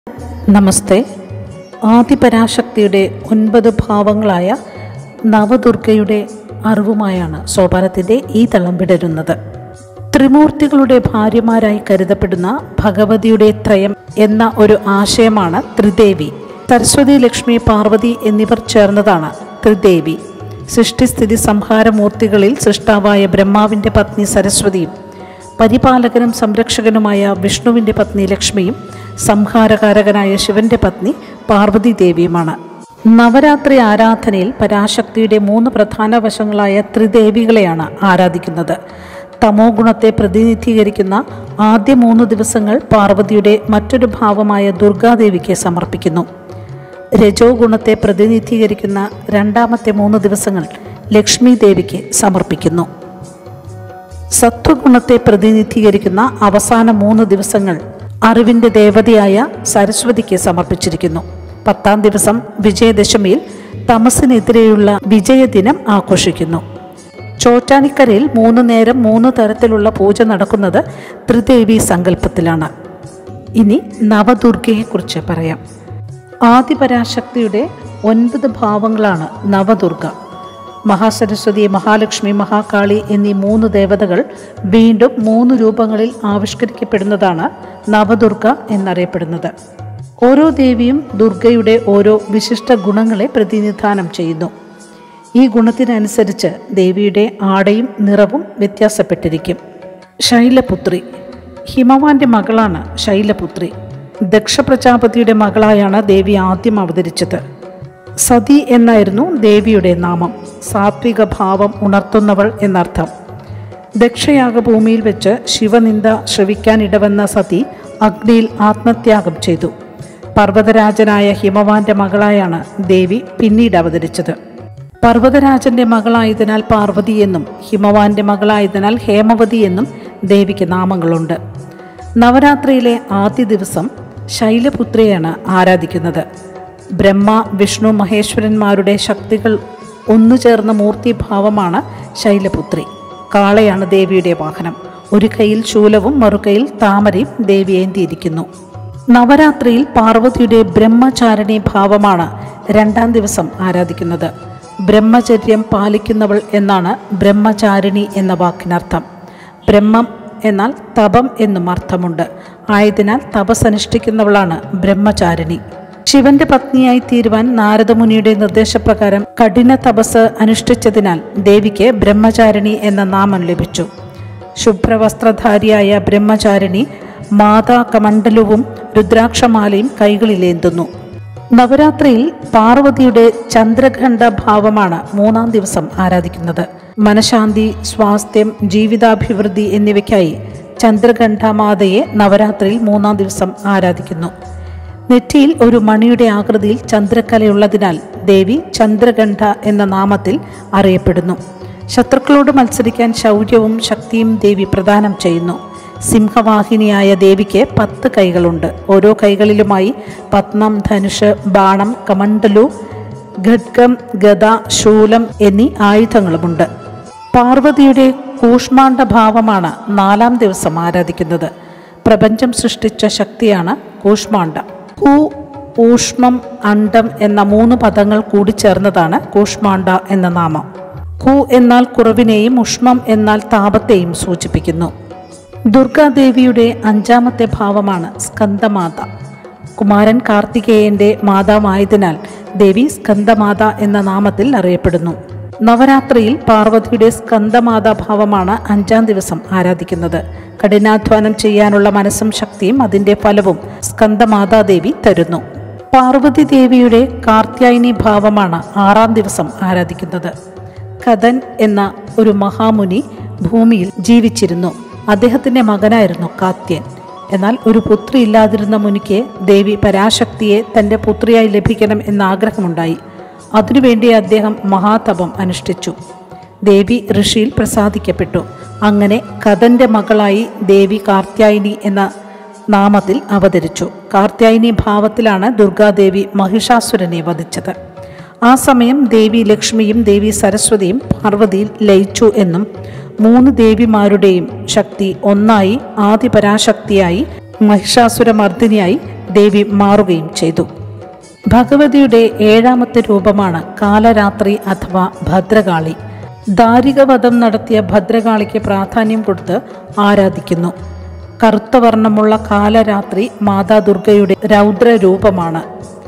നമസ്തേ ആദിപരാശക്തിയുടെ ഒൻപത് ഭാവങ്ങളായ നവദുർഗയുടെ അറിവുമായാണ് സോപാനത്തിൻ്റെ ഈ തളം വിടരുന്നത് ത്രിമൂർത്തികളുടെ ഭാര്യമാരായി കരുതപ്പെടുന്ന ഭഗവതിയുടെ ത്രയം എന്ന ഒരു ആശയമാണ് ത്രിദേവി സരസ്വതി ലക്ഷ്മി പാർവതി എന്നിവർ ചേർന്നതാണ് ത്രിദേവി സൃഷ്ടിസ്ഥിതി സംഹാരമൂർത്തികളിൽ സൃഷ്ടാവായ ബ്രഹ്മാവിൻ്റെ പത്നി സരസ്വതിയും പരിപാലകനും സംരക്ഷകനുമായ വിഷ്ണുവിൻ്റെ പത്നി ലക്ഷ്മിയും സംഹാരകാരകനായ ശിവന്റെ പത്നി പാർവതി ദേവിയുമാണ് നവരാത്രി ആരാധനയിൽ പരാശക്തിയുടെ മൂന്ന് പ്രധാന വശങ്ങളായ ത്രിദേവികളെയാണ് ആരാധിക്കുന്നത് തമോ ഗുണത്തെ പ്രതിനിധീകരിക്കുന്ന ആദ്യ മൂന്ന് ദിവസങ്ങൾ പാർവതിയുടെ മറ്റൊരു ഭാവമായ ദുർഗാദേവിക്ക് സമർപ്പിക്കുന്നു രജോ ഗുണത്തെ പ്രതിനിധീകരിക്കുന്ന രണ്ടാമത്തെ മൂന്ന് ദിവസങ്ങൾ ലക്ഷ്മി ദേവിക്ക് സമർപ്പിക്കുന്നു സത്വഗുണത്തെ പ്രതിനിധീകരിക്കുന്ന അവസാന മൂന്ന് ദിവസങ്ങൾ അറിവിൻ്റെ ദേവതയായ സരസ്വതിക്ക് സമർപ്പിച്ചിരിക്കുന്നു പത്താം ദിവസം വിജയദശമിയിൽ തമസിനെതിരെയുള്ള വിജയദിനം ആഘോഷിക്കുന്നു ചോറ്റാനിക്കരയിൽ മൂന്ന് നേരം മൂന്ന് തരത്തിലുള്ള പൂജ നടക്കുന്നത് ത്രിദേവി സങ്കല്പത്തിലാണ് ഇനി നവദുർഗയെക്കുറിച്ച് പറയാം ആദിപരാശക്തിയുടെ ഒൻപത് ഭാവങ്ങളാണ് നവദുർഗ മഹാസരസ്വതി മഹാലക്ഷ്മി മഹാകാളി എന്നീ മൂന്ന് ദേവതകൾ വീണ്ടും മൂന്ന് രൂപങ്ങളിൽ ആവിഷ്കരിക്കപ്പെടുന്നതാണ് നവദുർഗ എന്നറിയപ്പെടുന്നത് ഓരോ ദേവിയും ദുർഗയുടെ ഓരോ വിശിഷ്ട ഗുണങ്ങളെ പ്രതിനിധാനം ചെയ്യുന്നു ഈ ഗുണത്തിനനുസരിച്ച് ദേവിയുടെ ആടയും നിറവും വ്യത്യാസപ്പെട്ടിരിക്കും ശൈലപുത്രി ഹിമവാന്റെ മകളാണ് ശൈലപുത്രി ദക്ഷ പ്രജാപതിയുടെ മകളായാണ് ദേവി ആദ്യം അവതരിച്ചത് സതി എന്നായിരുന്നു ദേവിയുടെ നാമം സാത്വിക ഭാവം ഉണർത്തുന്നവൾ എന്നർത്ഥം ദക്ഷയാഗഭൂമിയിൽ വെച്ച് ശിവനിന്ദ ശ്രവിക്കാനിടവന്ന സതി അഗ്നിയിൽ ആത്മത്യാഗം ചെയ്തു പർവ്വതരാജനായ ഹിമവാന്റെ മകളായാണ് ദേവി പിന്നീട് അവതരിച്ചത് പർവ്വതരാജന്റെ മകളായതിനാൽ പാർവതി എന്നും ഹിമവാന്റെ മകളായതിനാൽ ഹേമവതി എന്നും ദേവിക്ക് നാമങ്ങളുണ്ട് നവരാത്രിയിലെ ആദ്യ ദിവസം ശൈലപുത്രിയാണ് ആരാധിക്കുന്നത് ബ്രഹ്മ വിഷ്ണു മഹേശ്വരന്മാരുടെ ശക്തികൾ ഒന്നുചേർന്ന മൂർത്തിഭാവമാണ് ശൈലപുത്രി കാളയാണ് ദേവിയുടെ വാഹനം ഒരു കൈയിൽ ശൂലവും മറുകൈയിൽ താമരയും ദേവി ഏന്തിയിരിക്കുന്നു നവരാത്രിയിൽ പാർവതിയുടെ ബ്രഹ്മചാരിണി ഭാവമാണ് രണ്ടാം ദിവസം ആരാധിക്കുന്നത് ബ്രഹ്മചര്യം പാലിക്കുന്നവൾ എന്നാണ് ബ്രഹ്മചാരിണി എന്ന വാക്കിനർത്ഥം ബ്രഹ്മം എന്നാൽ തപം എന്നും അർത്ഥമുണ്ട് ആയതിനാൽ തപസ്സനുഷ്ഠിക്കുന്നവളാണ് ബ്രഹ്മചാരിണി ശിവന്റെ പത്നിയായി തീരുവാൻ നാരദമുനിയുടെ നിർദ്ദേശപ്രകാരം കഠിന തപസ് അനുഷ്ഠിച്ചതിനാൽ ദേവിക്ക് ബ്രഹ്മചാരിണി എന്ന നാമം ലഭിച്ചു ശുഭ്രവസ്ത്രധാരിയായ ബ്രഹ്മചാരിണി മാതാ കമണ്ഡലവും രുദ്രാക്ഷമാലയും കൈകളിലേന്തുന്നു നവരാത്രിയിൽ പാർവതിയുടെ ചന്ദ്രഖണ്ഡ ഭാവമാണ് മൂന്നാം ദിവസം ആരാധിക്കുന്നത് മനഃശാന്തി സ്വാസ്ഥ്യം ജീവിതാഭിവൃദ്ധി എന്നിവയ്ക്കായി ചന്ദ്രഖണ്ഡമാതയെ നവരാത്രിയിൽ മൂന്നാം ദിവസം ആരാധിക്കുന്നു നെറ്റിയിൽ ഒരു മണിയുടെ ആകൃതിയിൽ ചന്ദ്രക്കലയുള്ളതിനാൽ ദേവി ചന്ദ്രഗണ്ഠ എന്ന നാമത്തിൽ അറിയപ്പെടുന്നു ശത്രുക്കളോട് മത്സരിക്കാൻ ശൗര്യവും ശക്തിയും ദേവി പ്രദാനം ചെയ്യുന്നു സിംഹവാഹിനിയായ ദേവിക്ക് പത്ത് കൈകളുണ്ട് ഓരോ കൈകളിലുമായി പത്മം ധനുഷ് ബാണം കമണ്ഡലു ഖഡ്ഗം ഗദ ശൂലം എന്നീ ആയുധങ്ങളുമുണ്ട് പാർവതിയുടെ കൂഷ്മാണ്ഡ ഭാവമാണ് നാലാം ദിവസം ആരാധിക്കുന്നത് പ്രപഞ്ചം സൃഷ്ടിച്ച ശക്തിയാണ് കൂഷ്മാണ്ഡം കൂ ഊഷ്മം അണ്ഡം എന്ന മൂന്ന് പദങ്ങൾ കൂടിച്ചേർന്നതാണ് കൂഷ്മാണ്ഡ എന്ന നാമം കു എന്നാൽ കുറവിനെയും ഉഷ്മം എന്നാൽ താപത്തെയും സൂചിപ്പിക്കുന്നു ദുർഗാദേവിയുടെ അഞ്ചാമത്തെ ഭാവമാണ് സ്കന്ദമാത കുമാരൻ കാർത്തികേയന്റെ മാതാവായതിനാൽ ദേവി സ്കന്ദമാത എന്ന നാമത്തിൽ അറിയപ്പെടുന്നു നവരാത്രിയിൽ പാർവതിയുടെ സ്കന്ദമാത ഭാവമാണ് അഞ്ചാം ദിവസം ആരാധിക്കുന്നത് കഠിനാധ്വാനം ചെയ്യാനുള്ള മനസ്സും ശക്തിയും അതിൻ്റെ ഫലവും സ്കന്ദമാതാദേവി തരുന്നു പാർവതി ദേവിയുടെ കാർത്യായനി ഭാവമാണ് ആറാം ദിവസം ആരാധിക്കുന്നത് കഥൻ എന്ന ഒരു മഹാമുനി ഭൂമിയിൽ ജീവിച്ചിരുന്നു അദ്ദേഹത്തിൻ്റെ മകനായിരുന്നു കാത്യൻ എന്നാൽ ഒരു പുത്രി ഇല്ലാതിരുന്ന മുനിക്ക് ദേവി പരാശക്തിയെ തൻ്റെ പുത്രിയായി ലഭിക്കണം എന്ന ആഗ്രഹമുണ്ടായി അതിനുവേണ്ടി അദ്ദേഹം മഹാതപം അനുഷ്ഠിച്ചു ദേവി ഋഷിയിൽ പ്രസാദിക്കപ്പെട്ടു അങ്ങനെ കഥൻ്റെ മകളായി ദേവി കാർത്യായനി എന്ന നാമത്തിൽ അവതരിച്ചു കാർത്യായനി ഭാവത്തിലാണ് ദുർഗാദേവി മഹിഷാസുരനെ വധിച്ചത് ആ സമയം ദേവി ലക്ഷ്മിയും ദേവി സരസ്വതിയും പാർവതിയിൽ ലയിച്ചു എന്നും മൂന്ന് ദേവിമാരുടെയും ശക്തി ഒന്നായി ആദിപരാശക്തിയായി മഹിഷാസുരമർദ്ദിനിയായി ദേവി മാറുകയും ചെയ്തു ഭഗവതിയുടെ ഏഴാമത്തെ രൂപമാണ് കാലരാത്രി അഥവാ ഭദ്രകാളി ദാരികവധം നടത്തിയ ഭദ്രകാളിക്ക് പ്രാധാന്യം കൊടുത്ത് ആരാധിക്കുന്നു കറുത്ത വർണ്ണമുള്ള കാലരാത്രി മാതാ ദുർഗയുടെ രൗദ്രരൂപമാണ്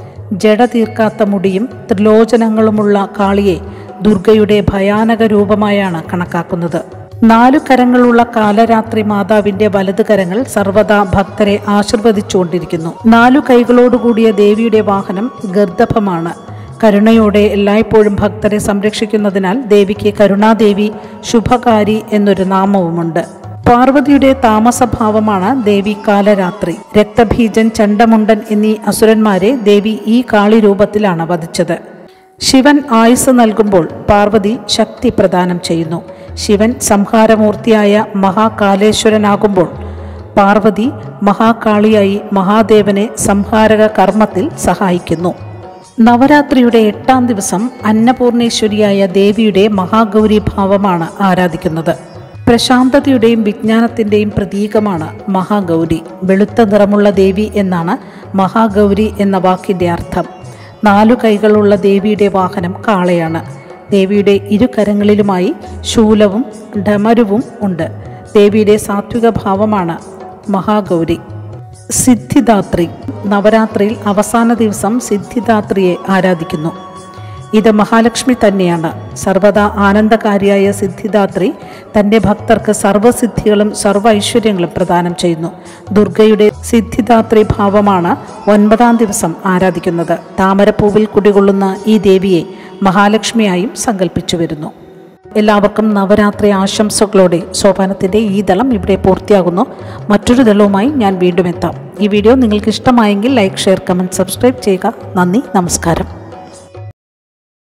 ജട തീർക്കാത്ത മുടിയും ത്രിലോചനങ്ങളുമുള്ള കാളിയെ ദുർഗയുടെ ഭയാനക രൂപമായാണ് കണക്കാക്കുന്നത് നാലു കരങ്ങളുള്ള കാലരാത്രി മാതാവിന്റെ വലത് കരങ്ങൾ സർവദാ ഭക്തരെ ആശീർവദിച്ചുകൊണ്ടിരിക്കുന്നു നാലു കൈകളോടുകൂടിയ ദേവിയുടെ വാഹനം ഗർദഭമാണ് കരുണയോടെ എല്ലായ്പ്പോഴും ഭക്തരെ സംരക്ഷിക്കുന്നതിനാൽ ദേവിക്ക് കരുണാദേവി ശുഭകാരി എന്നൊരു നാമവുമുണ്ട് പാർവതിയുടെ താമസഭാവമാണ് ദേവി കാലരാത്രി രക്തബീജൻ ചണ്ടമുണ്ടൻ എന്നീ അസുരന്മാരെ ദേവി ഈ കാളി രൂപത്തിലാണ് വധിച്ചത് ശിവൻ ആയുസ് നൽകുമ്പോൾ പാർവതി ശക്തി പ്രദാനം ചെയ്യുന്നു ശിവൻ സംഹാരമൂർത്തിയായ മഹാകാലേശ്വരനാകുമ്പോൾ പാർവതി മഹാകാളിയായി മഹാദേവനെ സംഹാരക കർമ്മത്തിൽ സഹായിക്കുന്നു നവരാത്രിയുടെ എട്ടാം ദിവസം അന്നപൂർണേശ്വരിയായ ദേവിയുടെ മഹാഗൗരി ഭാവമാണ് ആരാധിക്കുന്നത് പ്രശാന്തതയുടെയും വിജ്ഞാനത്തിൻ്റെയും പ്രതീകമാണ് മഹാഗൗരി വെളുത്ത നിറമുള്ള ദേവി എന്നാണ് മഹാഗൗരി എന്ന വാക്കിൻ്റെ അർത്ഥം നാലു കൈകളുള്ള ദേവിയുടെ വാഹനം കാളയാണ് ദേവിയുടെ ഇരു കരങ്ങളിലുമായി ശൂലവും ഡമരുവും ഉണ്ട് ദേവിയുടെ സാത്വിക ഭാവമാണ് മഹാഗൗരി സിദ്ധിദാത്രി നവരാത്രിയിൽ അവസാന ദിവസം സിദ്ധിദാത്രിയെ ആരാധിക്കുന്നു ഇത് മഹാലക്ഷ്മി തന്നെയാണ് സർവദാ ആനന്ദകാരിയായ സിദ്ധിദാത്രി തൻ്റെ ഭക്തർക്ക് സർവ്വസിദ്ധികളും സർവ്വ ഐശ്വര്യങ്ങളും പ്രദാനം ചെയ്യുന്നു ദുർഗയുടെ സിദ്ധിദാത്രി ഭാവമാണ് ഒൻപതാം ദിവസം ആരാധിക്കുന്നത് താമരപ്പൂവിൽ കുടികൊള്ളുന്ന ഈ ദേവിയെ മഹാലക്ഷ്മിയായും സങ്കല്പിച്ചു വരുന്നു എല്ലാവർക്കും നവരാത്രി ആശംസകളോടെ സോപാനത്തിൻ്റെ ഈ ദളം ഇവിടെ പൂർത്തിയാകുന്നു മറ്റൊരു ദളവുമായി ഞാൻ വീണ്ടും എത്താം ഈ വീഡിയോ നിങ്ങൾക്ക് ഇഷ്ടമായെങ്കിൽ ലൈക്ക് ഷെയർ കമൻറ്റ് സബ്സ്ക്രൈബ് ചെയ്യുക നന്ദി നമസ്കാരം